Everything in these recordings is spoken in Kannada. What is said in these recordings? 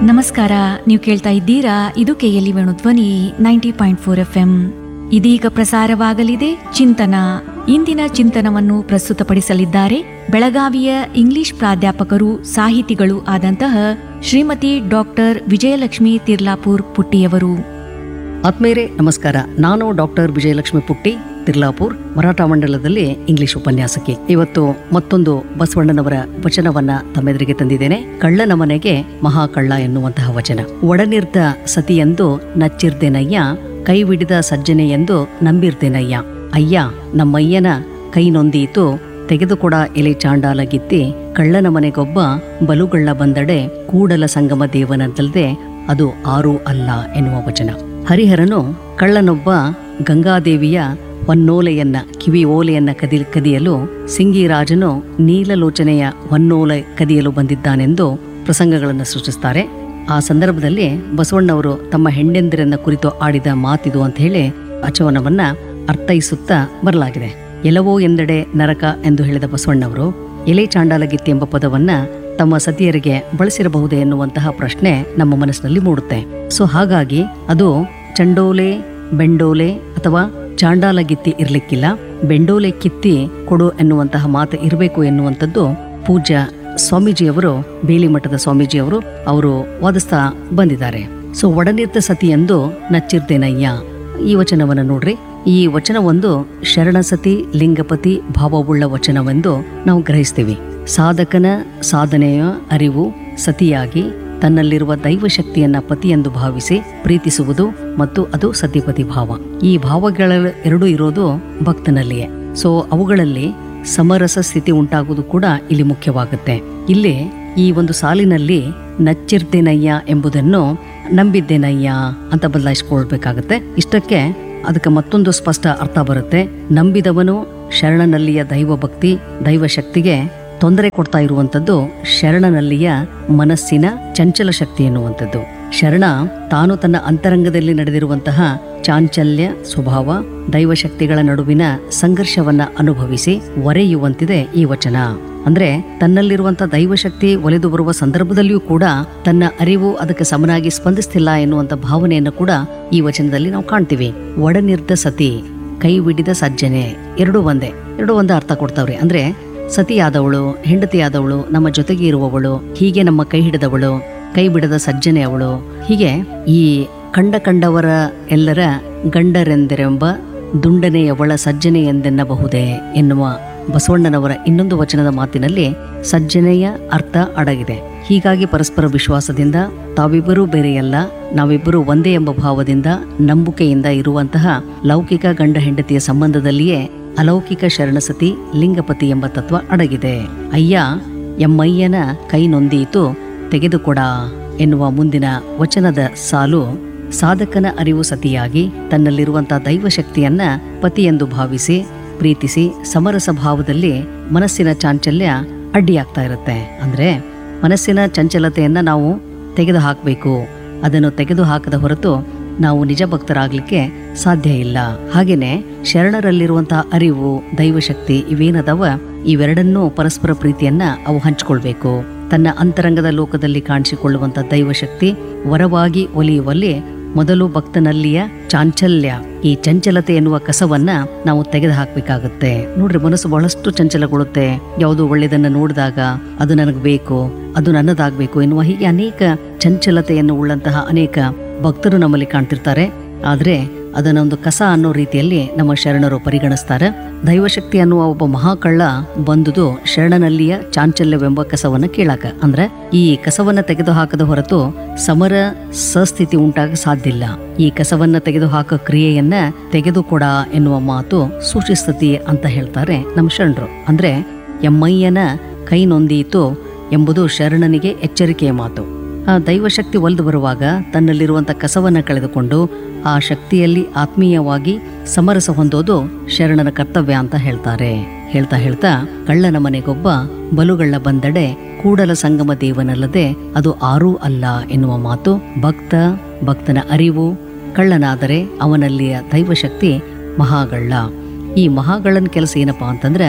ನಮಸ್ಕಾರ ನೀವು ಕೇಳ್ತಾ ಇದ್ದೀರಾ ಇದು KLE Venu Dhwani ninety point four F M ಇದೀಗ ಪ್ರಸಾರವಾಗಲಿದೆ ಚಿಂತನ ಇಂದಿನ ಚಿಂತನವನ್ನು ಪ್ರಸ್ತುತಪಡಿಸಲಿದ್ದಾರೆ ಬೆಳಗಾವಿಯ ಇಂಗ್ಲಿಷ್ ಪ್ರಾಧ್ಯಾಪಕರು ಸಾಹಿತಿಗಳು ಆದಂತಹ ಶ್ರೀಮತಿ ಡಾಕ್ಟರ್ ವಿಜಯಲಕ್ಷ್ಮಿ ತಿರ್ಲಾಪುರ್ ಪುಟ್ಟಿಯವರು ಆತ್ಮೇರೆ ನಮಸ್ಕಾರ ನಾನು ಡಾಕ್ಟರ್ ವಿಜಯಲಕ್ಷ್ಮಿ ಪುಟ್ಟಿ ತಿರ್ಲಾಪುರ್ ಮರಾಠ ಮಂಡಲದಲ್ಲಿ ಇಂಗ್ಲಿಷ್ ಉಪನ್ಯಾಸಕಿ ಇವತ್ತು ಮತ್ತೊಂದು ಬಸವಣ್ಣನವರ ವಚನವನ್ನ ತಮ್ಮೆದುರಿಗೆ ತಂದಿದ್ದೇನೆ ಕಳ್ಳನ ಮನೆಗೆ ಮಹಾಕಳ್ಳ ಎನ್ನುವಂತಹ ವಚನ ಒಡನಿರ್ದ ಸತಿಯೆಂದು ನಚ್ಚಿರ್ದೇನಯ್ಯ ಕೈವಿಡಿದ ಸಜ್ಜನೆ ಎಂದು ನಂಬಿರ್ದೇನಯ್ಯ ಅಯ್ಯ ನಮ್ಮಯ್ಯನ ಕೈ ನೊಂದೀತು ತೆಗೆದುಕೊಡ ಎಲೆ ಚಾಂಡಾಲಗಿತ್ತಿ ಕಳ್ಳನ ಮನೆಗೊಬ್ಬ ಬಲುಗಳ್ಳ ಬಂದಡೆ ಕೂಡಲ ಸಂಗಮ ದೇವನದಲ್ಲದೆ ಅದು ಆರೂ ಅಲ್ಲ ಎನ್ನುವ ವಚನ ಹರಿಹರನು ಕಳ್ಳನೊಬ್ಬ ಗಂಗಾದೇವಿಯ ಹೊನ್ನೋಲೆಯನ್ನ ಕಿವಿ ಓಲೆಯನ್ನ ಕದಿ ಕದಿಯಲು ಸಿಂಗಿರಾಜನು ನೀಲಲೋಚನೆಯ ಹೊನ್ನೋಲೆ ಕದಿಯಲು ಬಂದಿದ್ದಾನೆಂದು ಪ್ರಸಂಗಗಳನ್ನು ಸೃಷ್ಟಿಸ್ತಾರೆ ಆ ಸಂದರ್ಭದಲ್ಲಿ ಬಸವಣ್ಣವರು ತಮ್ಮ ಹೆಂಡೆಂದಿರನ್ನ ಕುರಿತು ಆಡಿದ ಮಾತಿದು ಅಂತ ಹೇಳಿ ವಚನವನ್ನ ಅರ್ಥೈಸುತ್ತಾ ಬರಲಾಗಿದೆ ಎಲವೋ ಎಂದೆಡೆ ನರಕ ಎಂದು ಹೇಳಿದ ಬಸವಣ್ಣವರು ಎಲೆ ಚಾಂಡಾಲಗಿತ್ತಿ ಎಂಬ ಪದವನ್ನ ತಮ್ಮ ಸತಿಯರಿಗೆ ಬಳಸಿರಬಹುದೇ ಎನ್ನುವಂತಹ ಪ್ರಶ್ನೆ ನಮ್ಮ ಮನಸ್ಸಿನಲ್ಲಿ ಮೂಡುತ್ತೆ ಸೊ ಹಾಗಾಗಿ ಅದು ಚಂಡೋಲೆ ಬೆಂಡೋಲೆ ಅಥವಾ ಚಾಂಡಾಲಗಿತ್ತಿ ಇರ್ಲಿಕ್ಕಿಲ್ಲ ಬೆಂಡೋಲೆ ಕಿತ್ತಿ ಕೊಡು ಎನ್ನುವಂತಹ ಮಾತು ಇರಬೇಕು ಎನ್ನುವಂಥದ್ದು ಪೂಜ್ಯ ಸ್ವಾಮೀಜಿಯವರು ಬೇಲಿಮಠದ ಸ್ವಾಮೀಜಿಯವರು ಅವರು ವಾದಿಸ್ತಾ ಬಂದಿದ್ದಾರೆ ಸೊ ಒಡನಿರ್ತ ಸತಿ ಎಂದು ನಚ್ಚಿರ್ತೇನಯ್ಯ ಈ ವಚನವನ್ನು ನೋಡ್ರಿ ಈ ವಚನ ಒಂದು ಶರಣಸತಿ ಲಿಂಗಪತಿ ಭಾವವುಳ್ಳ ವಚನವೆಂದು ನಾವು ಗ್ರಹಿಸ್ತೀವಿ ಸಾಧಕನ ಸಾಧನೆಯ ಅರಿವು ಸತಿಯಾಗಿ ತನ್ನಲ್ಲಿರುವ ದೈವ ಶಕ್ತಿಯನ್ನ ಪತಿಯೆಂದು ಭಾವಿಸಿ ಪ್ರೀತಿಸುವುದು ಮತ್ತು ಅದು ಸತಿಪತಿ ಭಾವ ಈ ಭಾವಗಳ ಎರಡೂ ಇರೋದು ಭಕ್ತನಲ್ಲಿಯೇ ಸೊ ಅವುಗಳಲ್ಲಿ ಸಮರಸ ಸ್ಥಿತಿ ಉಂಟಾಗುವುದು ಕೂಡ ಇಲ್ಲಿ ಮುಖ್ಯವಾಗುತ್ತೆ ಇಲ್ಲಿ ಈ ಒಂದು ಸಾಲಿನಲ್ಲಿ ನಚ್ಚಿರ್ತೇನಯ್ಯ ಎಂಬುದನ್ನು ನಂಬಿದ್ದೇನಯ್ಯ ಅಂತ ಬದಲಾಯಿಸ್ಕೊಳ್ಬೇಕಾಗತ್ತೆ ಇಷ್ಟಕ್ಕೆ ಅದಕ್ಕೆ ಮತ್ತೊಂದು ಸ್ಪಷ್ಟ ಅರ್ಥ ಬರುತ್ತೆ ನಂಬಿದವನು ಶರಣನಲ್ಲಿಯ ದೈವ ಭಕ್ತಿ ದೈವ ಶಕ್ತಿಗೆ ತೊಂದರೆ ಕೊಡ್ತಾ ಇರುವಂಥದ್ದು ಶರಣನಲ್ಲಿಯ ಮನಸ್ಸಿನ ಚಂಚಲ ಶಕ್ತಿ ಎನ್ನುವಂಥದ್ದು ಶರಣ ತಾನು ತನ್ನ ಅಂತರಂಗದಲ್ಲಿ ನಡೆದಿರುವಂತಹ ಚಾಂಚಲ್ಯ ಸ್ವಭಾವ ದೈವಶಕ್ತಿಗಳ ನಡುವಿನ ಸಂಘರ್ಷವನ್ನ ಅನುಭವಿಸಿ ಒರೆಯುವಂತಿದೆ ಈ ವಚನ ಅಂದ್ರೆ ತನ್ನಲ್ಲಿರುವಂತಹ ದೈವಶಕ್ತಿ ಒಲೆದು ಬರುವ ಸಂದರ್ಭದಲ್ಲಿಯೂ ಕೂಡ ತನ್ನ ಅರಿವು ಅದಕ್ಕೆ ಸಮನಾಗಿ ಸ್ಪಂದಿಸ್ತಿಲ್ಲ ಎನ್ನುವಂತ ಭಾವನೆಯನ್ನು ಕೂಡ ಈ ವಚನದಲ್ಲಿ ನಾವು ಕಾಣ್ತೀವಿ ಒಡನಿರ್ದ ಸತಿ ಕೈ ಬಿಡಿದ ಸಜ್ಜನೆ ಎರಡೂ ಒಂದೇ ಎರಡೂ ಒಂದೇ ಅರ್ಥ ಕೊಡ್ತಾವ್ರಿ ಅಂದ್ರೆ ಸತಿಯಾದವಳು ಹೆಂಡತಿಯಾದವಳು ನಮ್ಮ ಜೊತೆಗೆ ಇರುವವಳು ಹೀಗೆ ನಮ್ಮ ಕೈ ಹಿಡಿದವಳು ಕೈ ಬಿಡದ ಸಜ್ಜನೆ ಅವಳು ಹೀಗೆ ಈ ಕಂಡ ಕಂಡವರ ಎಲ್ಲರ ಗಂಡರೆಂದರೆಂಬ ದುಂಡನೆಯವಳ ಸಜ್ಜನೆ ಎಂದೆನ್ನಬಹುದೇ ಎನ್ನುವ ಬಸವಣ್ಣನವರ ಇನ್ನೊಂದು ವಚನದ ಮಾತಿನಲ್ಲಿ ಸಜ್ಜನೆಯ ಅರ್ಥ ಅಡಗಿದೆ ಹೀಗಾಗಿ ಪರಸ್ಪರ ವಿಶ್ವಾಸದಿಂದ ತಾವಿಬ್ಬರೂ ಬೇರೆಯಲ್ಲ ನಾವಿಬ್ಬರೂ ಒಂದೇ ಎಂಬ ಭಾವದಿಂದ ನಂಬುಕೆಯಿಂದ ಇರುವಂತಹ ಲೌಕಿಕ ಗಂಡ ಹೆಂಡತಿಯ ಸಂಬಂಧದಲ್ಲಿಯೇ ಅಲೌಕಿಕ ಶರಣಸತಿ ಲಿಂಗಪತಿ ಎಂಬ ತತ್ವ ಅಡಗಿದೆ ಅಯ್ಯ ಎಮ್ಮಯ್ಯನ ಕೈ ನೊಂದೀತು ತೆಗೆದುಕೊಡ ಎನ್ನುವ ಮುಂದಿನ ವಚನದ ಸಾಲು ಸಾಧಕನ ಅರಿವು ಸತಿಯಾಗಿ ತನ್ನಲ್ಲಿರುವಂತಹ ದೈವಶಕ್ತಿಯನ್ನ ಪತಿಯೆಂದು ಭಾವಿಸಿ ಪ್ರೀತಿಸಿ ಸಮರಸ ಭಾವದಲ್ಲಿ ಮನಸ್ಸಿನ ಚಾಂಚಲ್ಯ ಅಡ್ಡಿಯಾಗ್ತಾ ಇರುತ್ತೆ ಅಂದ್ರೆ ಮನಸ್ಸಿನ ಚಂಚಲತೆಯನ್ನ ನಾವು ತೆಗೆದು ಹಾಕಬೇಕು ಅದನ್ನು ತೆಗೆದು ಹಾಕದ ಹೊರತು ನಾವು ನಿಜ ಭಕ್ತರಾಗ್ಲಿಕ್ಕೆ ಸಾಧ್ಯ ಇಲ್ಲ ಹಾಗೇನೆ ಶರಣರಲ್ಲಿರುವಂತಹ ಅರಿವು ದೈವಶಕ್ತಿ ಇವೇನದವ ಇವೆರಡನ್ನೂ ಪರಸ್ಪರ ಪ್ರೀತಿಯನ್ನ ಅವು ಹಂಚಿಕೊಳ್ಬೇಕು ತನ್ನ ಅಂತರಂಗದ ಲೋಕದಲ್ಲಿ ಕಾಣಿಸಿಕೊಳ್ಳುವಂತ ದೈವಶಕ್ತಿ ವರವಾಗಿ ಒಲಿಯುವಲ್ಲಿ ಮೊದಲು ಭಕ್ತನಲ್ಲಿಯ ಚಾಂಚಲ್ಯ ಈ ಚಂಚಲತೆ ಎನ್ನುವ ಕಸವನ್ನ ನಾವು ತೆಗೆದು ಹಾಕ್ಬೇಕಾಗುತ್ತೆ ನೋಡ್ರಿ ಮನಸ್ಸು ಬಹಳಷ್ಟು ಚಂಚಲಗೊಳ್ಳುತ್ತೆ ಯಾವುದು ಒಳ್ಳೆಯದನ್ನ ನೋಡಿದಾಗ ಅದು ನನಗೆ ಬೇಕು ಅದು ನನ್ನದಾಗಬೇಕು ಎನ್ನುವ ಹೀಗೆ ಅನೇಕ ಚಂಚಲತೆಯನ್ನು ಉಳ್ಳಂತಹ ಅನೇಕ ಭಕ್ತರು ನಮ್ಮಲ್ಲಿ ಕಾಣ್ತಿರ್ತಾರೆ ಆದ್ರೆ ಅದನ್ನ ಒಂದು ಕಸ ಅನ್ನೋ ರೀತಿಯಲ್ಲಿ ನಮ್ಮ ಶರಣರು ಪರಿಗಣಿಸ್ತಾರೆ ದೈವಶಕ್ತಿ ಅನ್ನುವ ಒಬ್ಬ ಮಹಾಕಳ್ಳ ಬಂದುದು ಶರಣನಲ್ಲಿಯ ಚಾಂಚಲ್ಯವೆಂಬ ಕಸವನ್ನ ಕೀಳಾಕ ಅಂದ್ರೆ ಈ ಕಸವನ್ನ ತೆಗೆದು ಹಾಕದ ಹೊರತು ಸಮರ ಸಸ್ಥಿತಿ ಉಂಟಾಗ ಸಾಧ್ಯ ಇಲ್ಲ ಈ ಕಸವನ್ನ ತೆಗೆದು ಹಾಕೋ ಕ್ರಿಯೆಯನ್ನ ತೆಗೆದುಕೊಡ ಎನ್ನುವ ಮಾತು ಸೂಚಿಸ್ತತಿ ಅಂತ ಹೇಳ್ತಾರೆ ನಮ್ಮ ಶರಣರು ಅಂದ್ರೆ ಎಮ್ಮಯ್ಯನ ಕೈ ನೊಂದೀತು ಎಂಬುದು ಶರಣನಿಗೆ ಎಚ್ಚರಿಕೆಯ ಮಾತು ಆ ದೈವಶಕ್ತಿ ಒಲ್ದು ಬರುವಾಗ ತನ್ನಲ್ಲಿರುವಂಥ ಕಸವನ್ನ ಕಳೆದುಕೊಂಡು ಆ ಶಕ್ತಿಯಲ್ಲಿ ಆತ್ಮೀಯವಾಗಿ ಸಮರಸ ಹೊಂದೋದು ಶರಣನ ಕರ್ತವ್ಯ ಅಂತ ಹೇಳ್ತಾರೆ ಹೇಳ್ತಾ ಹೇಳ್ತಾ ಕಳ್ಳನ ಮನೆಗೊಬ್ಬ ಬಲುಗಳ್ಳ ಬಂದಡೆ ಕೂಡಲ ಸಂಗಮ ದೇವನಲ್ಲದೆ ಅದು ಆರೂ ಅಲ್ಲ ಎನ್ನುವ ಮಾತು ಭಕ್ತ ಭಕ್ತನ ಅರಿವು ಕಳ್ಳನಾದರೆ ಅವನಲ್ಲಿಯ ದೈವಶಕ್ತಿ ಮಹಾಗಳ್ಳ ಈ ಮಹಾಗಳ್ಳನ ಕೆಲಸ ಏನಪ್ಪಾ ಅಂತಂದ್ರೆ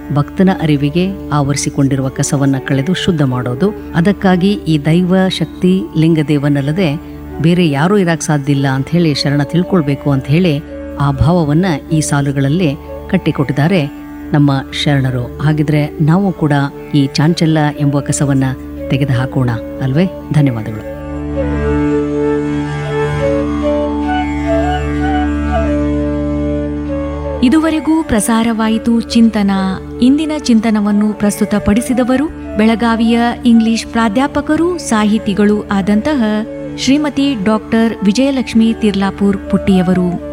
ಭಕ್ತನ ಅರಿವಿಗೆ ಆವರಿಸಿಕೊಂಡಿರುವ ಕಸವನ್ನ ಕಳೆದು ಶುದ್ಧ ಮಾಡೋದು ಅದಕ್ಕಾಗಿ ಈ ದೈವ ಶಕ್ತಿ ಲಿಂಗದೇವನಲ್ಲದೆ ಬೇರೆ ಯಾರೂ ಇರಕ್ ಸಾಧ್ಯ ಇಲ್ಲ ಅಂತ ಹೇಳಿ ಶರಣ ತಿಳ್ಕೊಳ್ಬೇಕು ಅಂತ ಹೇಳಿ ಆ ಭಾವವನ್ನ ಈ ಸಾಲುಗಳಲ್ಲಿ ಕಟ್ಟಿಕೊಟ್ಟಿದ್ದಾರೆ ನಮ್ಮ ಶರಣರು ಹಾಗಿದ್ರೆ ನಾವು ಕೂಡ ಈ ಚಾಂಚಲ್ಯ ಎಂಬ ಕಸವನ್ನ ತೆಗೆದು ಹಾಕೋಣ ಅಲ್ವೇ ಧನ್ಯವಾದಗಳು ಇದುವರೆಗೂ ಪ್ರಸಾರವಾಯಿತು ಚಿಂತನ ಇಂದಿನ ಚಿಂತನವನ್ನು ಪ್ರಸ್ತುತಪಡಿಸಿದವರು ಬೆಳಗಾವಿಯ ಇಂಗ್ಲಿಷ್ ಪ್ರಾಧ್ಯಾಪಕರು ಸಾಹಿತಿಗಳು ಆದಂತಹ ಶ್ರೀಮತಿ ಡಾಕ್ಟರ್ ವಿಜಯಲಕ್ಷ್ಮಿ ತಿರ್ಲಾಪುರ್ ಪುಟ್ಟಿಯವರು